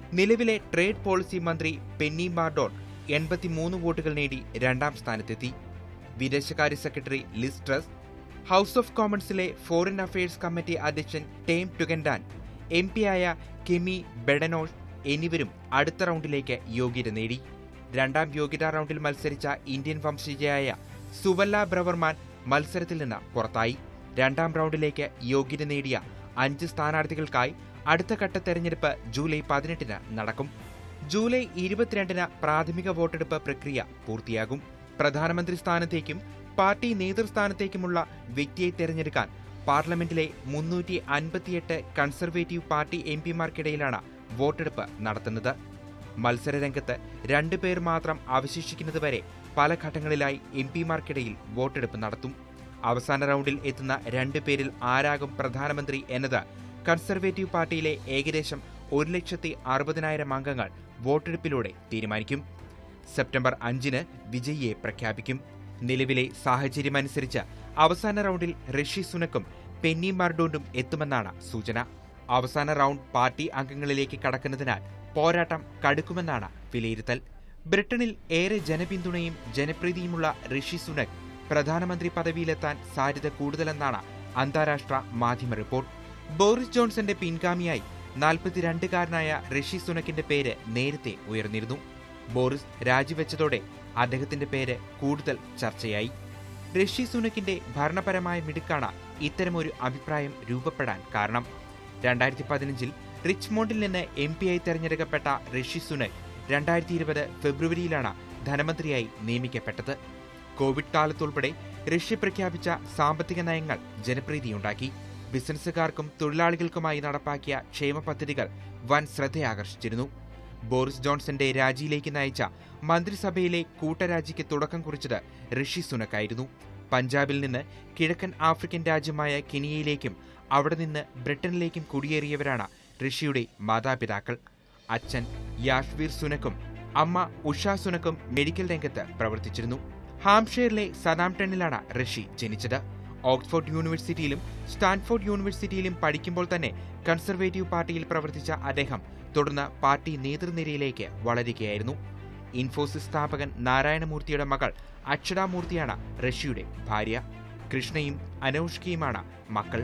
E: നിലവിലെ ട്രേഡ് പോളിസി മന്ത്രി പെന്നി മാർഡോൺ എൺപത്തിമൂന്ന് വോട്ടുകൾ നേടി രണ്ടാം സ്ഥാനത്തെത്തി വിദേശകാര്യ secretary Liz Truss house of കോമൺസിലെ ഫോറിൻ അഫയേഴ്സ് കമ്മിറ്റി അധ്യക്ഷൻ ടേം ടുഗൻഡാൻ എം പിയായ കെമി ബെഡനോൾ എന്നിവരും അടുത്ത റൗണ്ടിലേക്ക് യോഗ്യത നേടി രണ്ടാം യോഗ്യതാ റൗണ്ടിൽ മത്സരിച്ച ഇന്ത്യൻ വംശജയായ സുവല്ല ബ്രവർമാൻ മത്സരത്തിൽ നിന്ന് പുറത്തായി രണ്ടാം റൗണ്ടിലേക്ക് യോഗ്യത നേടിയ അഞ്ച് സ്ഥാനാർത്ഥികൾക്കായി അടുത്ത ഘട്ട തെരഞ്ഞെടുപ്പ് ജൂലൈ പതിനെട്ടിന് നടക്കും ജൂലൈ ഇരുപത്തിരണ്ടിന് പ്രാഥമിക വോട്ടെടുപ്പ് പ്രക്രിയ പൂർത്തിയാകും പ്രധാനമന്ത്രി സ്ഥാനത്തേക്കും പാർട്ടി നേതൃസ്ഥാനത്തേക്കുമുള്ള വ്യക്തിയെ തെരഞ്ഞെടുക്കാൻ പാർലമെന്റിലെ മുന്നൂറ്റി അൻപത്തിയെട്ട് കൺസർവേറ്റീവ് പാർട്ടി എം പിമാർക്കിടയിലാണ് വോട്ടെടുപ്പ് നടത്തുന്നത് മത്സരരംഗത്ത് രണ്ടുപേർ മാത്രം അവശേഷിക്കുന്നതുവരെ പല ഘട്ടങ്ങളിലായി എം പിമാർക്കിടയിൽ വോട്ടെടുപ്പ് നടത്തും അവസാന റൗണ്ടിൽ എത്തുന്ന രണ്ടു പേരിൽ ആരാകും പ്രധാനമന്ത്രി എന്നത് കൺസർവേറ്റീവ് പാർട്ടിയിലെ ഏകദേശം ഒരു ലക്ഷത്തി അറുപതിനായിരം അംഗങ്ങൾ വോട്ടെടുപ്പിലൂടെ തീരുമാനിക്കും സെപ്റ്റംബർ അഞ്ചിന് വിജയിയെ പ്രഖ്യാപിക്കും നിലവിലെ സാഹചര്യമനുസരിച്ച് അവസാന റൗണ്ടിൽ ഋഷി സുനക്കും പെന്നി മർഡോണ്ടും എത്തുമെന്നാണ് സൂചന അവസാന റൗണ്ട് പാർട്ടി അംഗങ്ങളിലേക്ക് കടക്കുന്നതിനാൽ പോരാട്ടം കടുക്കുമെന്നാണ് വിലയിരുത്തൽ ബ്രിട്ടനിൽ ഏറെ ജനപിന്തുണയും ജനപ്രീതിയുമുള്ള ഋഷി സുനക് പ്രധാനമന്ത്രി പദവിയിലെത്താൻ സാധ്യത കൂടുതലെന്നാണ് അന്താരാഷ്ട്ര മാധ്യമ റിപ്പോർട്ട് ബോറിസ് ജോൺസന്റെ പിൻഗാമിയായി നാൽപ്പത്തിരണ്ടുകാരനായ ഋഷി സുനക്കിന്റെ പേര് നേരത്തെ ഉയർന്നിരുന്നു ബോറിസ് രാജിവെച്ചതോടെ അദ്ദേഹത്തിന്റെ പേര് കൂടുതൽ ചർച്ചയായി ഋഷി സുനക്കിന്റെ ഭരണപരമായ മിടുക്കാണ് ഇത്തരമൊരു അഭിപ്രായം രൂപപ്പെടാൻ കാരണം രണ്ടായിരത്തി പതിനഞ്ചിൽ റിച്ച്മോണ്ടിൽ നിന്ന് എം പിയായി തെരഞ്ഞെടുക്കപ്പെട്ട ഋഷി സുനക് രണ്ടായിരത്തി ഇരുപത് ഫെബ്രുവരിയിലാണ് ധനമന്ത്രിയായി നിയമിക്കപ്പെട്ടത് കോവിഡ് കാലത്തുൾപ്പെടെ റഷ്യ പ്രഖ്യാപിച്ച സാമ്പത്തിക നയങ്ങൾ ജനപ്രീതിയുണ്ടാക്കി ബിസിനസ്സുകാർക്കും തൊഴിലാളികൾക്കുമായി നടപ്പാക്കിയ ക്ഷേമ പദ്ധതികൾ വൻ ശ്രദ്ധയാകർഷിച്ചിരുന്നു ബോറിസ് ജോൺസന്റെ രാജിയിലേക്ക് നയിച്ച മന്ത്രിസഭയിലെ കൂട്ടരാജിക്ക് തുടക്കം കുറിച്ചത് ഋഷി സുനക്കായിരുന്നു പഞ്ചാബിൽ നിന്ന് കിഴക്കൻ ആഫ്രിക്കൻ രാജ്യമായ കെനിയയിലേക്കും അവിടെ നിന്ന് ബ്രിട്ടനിലേക്കും കുടിയേറിയവരാണ് ഋഷിയുടെ മാതാപിതാക്കൾ അച്ഛൻ യാഷ്വീർ സുനക്കും അമ്മ ഉഷ സുനക്കും മെഡിക്കൽ രംഗത്ത് പ്രവർത്തിച്ചിരുന്നു ഹാംഷെയറിലെ സതാംപ്ടണിലാണ് ഋഷി ജനിച്ചത് ഓക്സ്ഫോർഡ് യൂണിവേഴ്സിറ്റിയിലും സ്റ്റാൻഫോർഡ് യൂണിവേഴ്സിറ്റിയിലും പഠിക്കുമ്പോൾ തന്നെ കൺസർവേറ്റീവ് പാർട്ടിയിൽ പ്രവർത്തിച്ച അദ്ദേഹം തുടർന്ന് പാർട്ടി നേതൃനിരയിലേക്ക് വളരുകയായിരുന്നു ഇൻഫോസിസ് സ്ഥാപകൻ നാരായണമൂർത്തിയുടെ മകൾ അക്ഷരാമൂർത്തിയാണ് ഋഷിയുടെ ഭാര്യ കൃഷ്ണയും അനൌഷ്കയുമാണ് മക്കൾ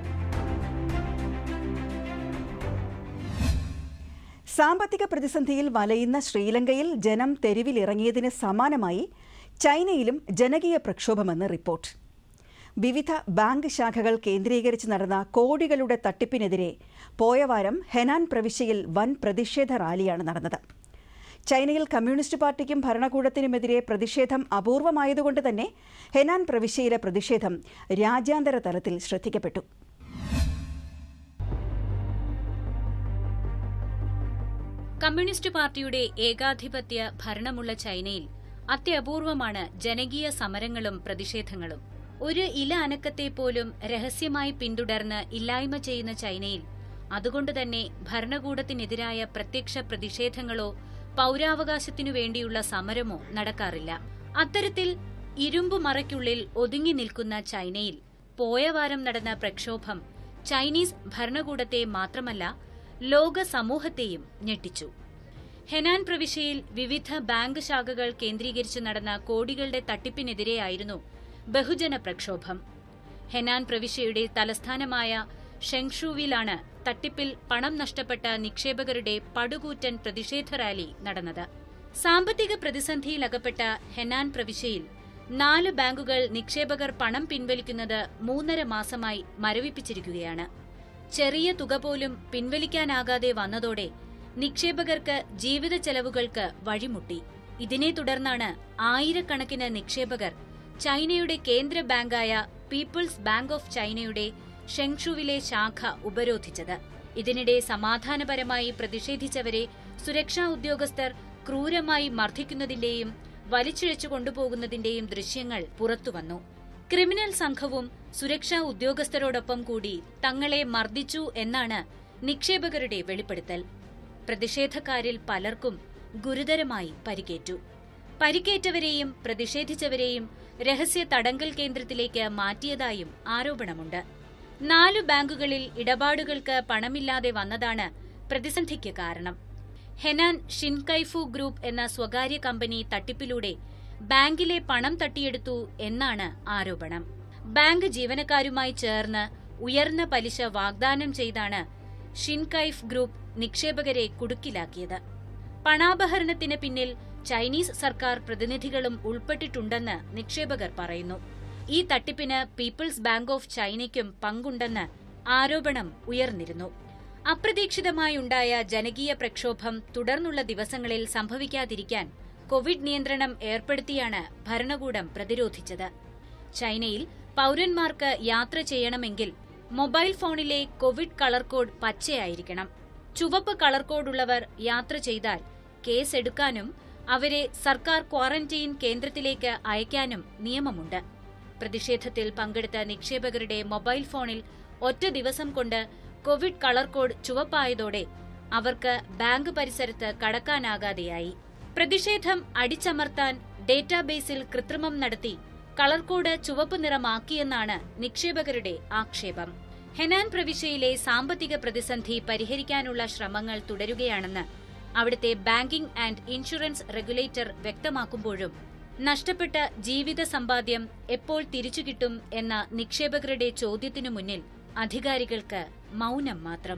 A: സാമ്പത്തിക പ്രതിസന്ധിയിൽ വലയുന്ന ശ്രീലങ്കയിൽ ജനം തെരുവിലിറങ്ങിയതിന് സമാനമായി ചൈനയിലും ജനകീയ പ്രക്ഷോഭമെന്ന് റിപ്പോർട്ട് വിവിധ ബാങ്ക് ശാഖകൾ കേന്ദ്രീകരിച്ച് നടന്ന കോടികളുടെ തട്ടിപ്പിനെതിരെ പോയ വാരം ഹെനാൻ പ്രവിശ്യയിൽ വൻ പ്രതിഷേധ റാലിയാണ് നടന്നത് ചൈനയിൽ കമ്മ്യൂണിസ്റ്റ് പാർട്ടിക്കും ഭരണകൂടത്തിനുമെതിരെ പ്രതിഷേധം അപൂർവമായതുകൊണ്ട് തന്നെ ഹെനാൻ പ്രവിശ്യയിലെ പ്രതിഷേധം രാജ്യാന്തര തലത്തിൽ ശ്രദ്ധിക്കപ്പെട്ടു
F: കമ്മ്യൂണിസ്റ്റ് പാർട്ടിയുടെ ഏകാധിപത്യ ഭരണമുള്ള ചൈനയിൽ അത്യപൂർവമാണ് ജനകീയ സമരങ്ങളും പ്രതിഷേധങ്ങളും ഒരു ഇല അനക്കത്തെ പോലും രഹസ്യമായി പിന്തുടർന്ന് ഇല്ലായ്മ ചെയ്യുന്ന ചൈനയിൽ അതുകൊണ്ടുതന്നെ ഭരണകൂടത്തിനെതിരായ പ്രത്യക്ഷ പ്രതിഷേധങ്ങളോ പൗരാവകാശത്തിനു വേണ്ടിയുള്ള സമരമോ നടക്കാറില്ല അത്തരത്തിൽ ഇരുമ്പു മറയ്ക്കുള്ളിൽ ഒതുങ്ങി നിൽക്കുന്ന ചൈനയിൽ പോയ വാരം നടന്ന പ്രക്ഷോഭം ചൈനീസ് ഭരണകൂടത്തെ മാത്രമല്ല ലോക സമൂഹത്തെയും ഞെട്ടിച്ചു ഹെനാൻ പ്രവിശ്യയിൽ വിവിധ ബാങ്ക് ശാഖകൾ കേന്ദ്രീകരിച്ച് നടന്ന കോടികളുടെ തട്ടിപ്പിനെതിരെയായിരുന്നു ബഹുജന പ്രക്ഷോഭം ഹെനാൻ പ്രവിശ്യയുടെ തലസ്ഥാനമായ ഷെങ്ഷുവിലാണ് തട്ടിപ്പിൽ പണം നഷ്ടപ്പെട്ട നിക്ഷേപകരുടെ പടുകൂറ്റൻ പ്രതിഷേധ റാലി നടന്നത് സാമ്പത്തിക പ്രതിസന്ധിയിലകപ്പെട്ട ഹെനാൻ പ്രവിശ്യയിൽ നാല് ബാങ്കുകൾ നിക്ഷേപകർ പണം പിൻവലിക്കുന്നത് മൂന്നര മാസമായി മരവിപ്പിച്ചിരിക്കുകയാണ് ചെറിയ തുക പോലും പിൻവലിക്കാനാകാതെ വന്നതോടെ നിക്ഷേപകർക്ക് ജീവിത ചെലവുകൾക്ക് വഴിമുട്ടി ഇതിനെ തുടർന്നാണ് ആയിരക്കണക്കിന് നിക്ഷേപകർ ചൈനയുടെ കേന്ദ്ര ബാങ്കായ പീപ്പിൾസ് ബാങ്ക് ഓഫ് ചൈനയുടെ ഷെങ്ഷുവിലെ ശാഖ ഉപരോധിച്ചത് ഇതിനിടെ സമാധാനപരമായി പ്രതിഷേധിച്ചവരെ സുരക്ഷാ ഉദ്യോഗസ്ഥർ ക്രൂരമായി മർദ്ദിക്കുന്നതിന്റെയും വലിച്ചിഴച്ചു കൊണ്ടുപോകുന്നതിന്റെയും ദൃശ്യങ്ങൾ പുറത്തുവന്നു ക്രിമിനൽ സംഘവും സുരക്ഷാ ഉദ്യോഗസ്ഥരോടൊപ്പം കൂടി തങ്ങളെ മർദ്ദിച്ചു എന്നാണ് നിക്ഷേപകരുടെ വെളിപ്പെടുത്തൽ പ്രതിഷേധക്കാരിൽ പലർക്കും ഗുരുതരമായി പരിക്കേറ്റു പരിക്കേറ്റവരെയും പ്രതിഷേധിച്ചവരെയും രഹസ്യ തടങ്കൽ കേന്ദ്രത്തിലേക്ക് മാറ്റിയതായും ആരോപണമുണ്ട് നാലു ബാങ്കുകളിൽ ഇടപാടുകൾക്ക് പണമില്ലാതെ വന്നതാണ് പ്രതിസന്ധിക്ക് കാരണം ഹെനാൻ ഷിൻകൈഫു ഗ്രൂപ്പ് എന്ന സ്വകാര്യ കമ്പനി തട്ടിപ്പിലൂടെ ബാങ്കിലെ പണം തട്ടിയെടുത്തു എന്നാണ് ആരോപണം ബാങ്ക് ജീവനക്കാരുമായി ചേർന്ന് ഉയർന്ന പലിശ വാഗ്ദാനം ചെയ്താണ് ഷിൻകൈഫ് ഗ്രൂപ്പ് നിക്ഷേപകരെ കുടുക്കിലാക്കിയത് പണാപഹരണത്തിന് പിന്നിൽ ചൈനീസ് സർക്കാർ പ്രതിനിധികളും ഉൾപ്പെട്ടിട്ടുണ്ടെന്ന് നിക്ഷേപകർ പറയുന്നു ഈ തട്ടിപ്പിന് പീപ്പിൾസ് ബാങ്ക് ഓഫ് ചൈനയ്ക്കും പങ്കുണ്ടെന്ന് ആരോപണം ഉയർന്നിരുന്നു അപ്രതീക്ഷിതമായുണ്ടായ ജനകീയ പ്രക്ഷോഭം തുടർന്നുള്ള ദിവസങ്ങളിൽ സംഭവിക്കാതിരിക്കാൻ കോവിഡ് നിയന്ത്രണം ഏർപ്പെടുത്തിയാണ് ഭരണകൂടം പ്രതിരോധിച്ചത് ചൈനയിൽ പൗരന്മാർക്ക് യാത്ര ചെയ്യണമെങ്കിൽ മൊബൈൽ ഫോണിലെ കോവിഡ് കളർ കോഡ് പച്ചയായിരിക്കണം ചുവപ്പ് കളർ കോഡുള്ളവർ യാത്ര ചെയ്താൽ കേസ് എടുക്കാനും അവരെ സർക്കാർ ക്വാറന്റൈൻ കേന്ദ്രത്തിലേക്ക് അയക്കാനും നിയമമുണ്ട് പ്രതിഷേധത്തിൽ പങ്കെടുത്ത നിക്ഷേപകരുടെ മൊബൈൽ ഫോണിൽ ഒറ്റ ദിവസം കൊണ്ട് കോവിഡ് കളർ കോഡ് ചുവപ്പായതോടെ അവർക്ക് ബാങ്ക് പരിസരത്ത് കടക്കാനാകാതെയായി പ്രതിഷേധം അടിച്ചമർത്താൻ ഡേറ്റാബേസിൽ കൃത്രിമം നടത്തി കളർ കോഡ് ചുവപ്പ് നിറമാക്കിയെന്നാണ് നിക്ഷേപകരുടെ ആക്ഷേപം ഹെനാൻ പ്രവിശ്യയിലെ സാമ്പത്തിക പ്രതിസന്ധി പരിഹരിക്കാനുള്ള ശ്രമങ്ങൾ തുടരുകയാണെന്ന് അവിടുത്തെ ബാങ്കിംഗ് ആൻഡ് ഇൻഷുറൻസ് റെഗുലേറ്റർ വ്യക്തമാക്കുമ്പോഴും നഷ്ടപ്പെട്ട ജീവിത സമ്പാദ്യം എപ്പോൾ തിരിച്ചുകിട്ടും എന്ന നിക്ഷേപകരുടെ ചോദ്യത്തിനു മുന്നിൽ അധികാരികൾക്ക് മൗനം മാത്രം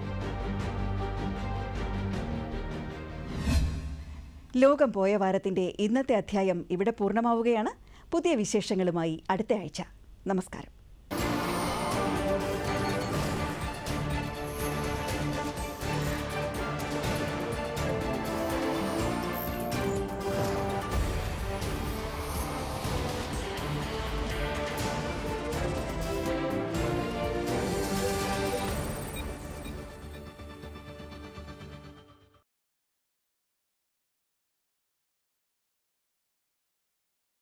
A: ലോകം പോയ വാരത്തിന്റെ ഇന്നത്തെ അധ്യായം ഇവിടെ പൂർണ്ണമാവുകയാണ് പുതിയ വിശേഷങ്ങളുമായി അടുത്ത ആഴ്ച നമസ്കാരം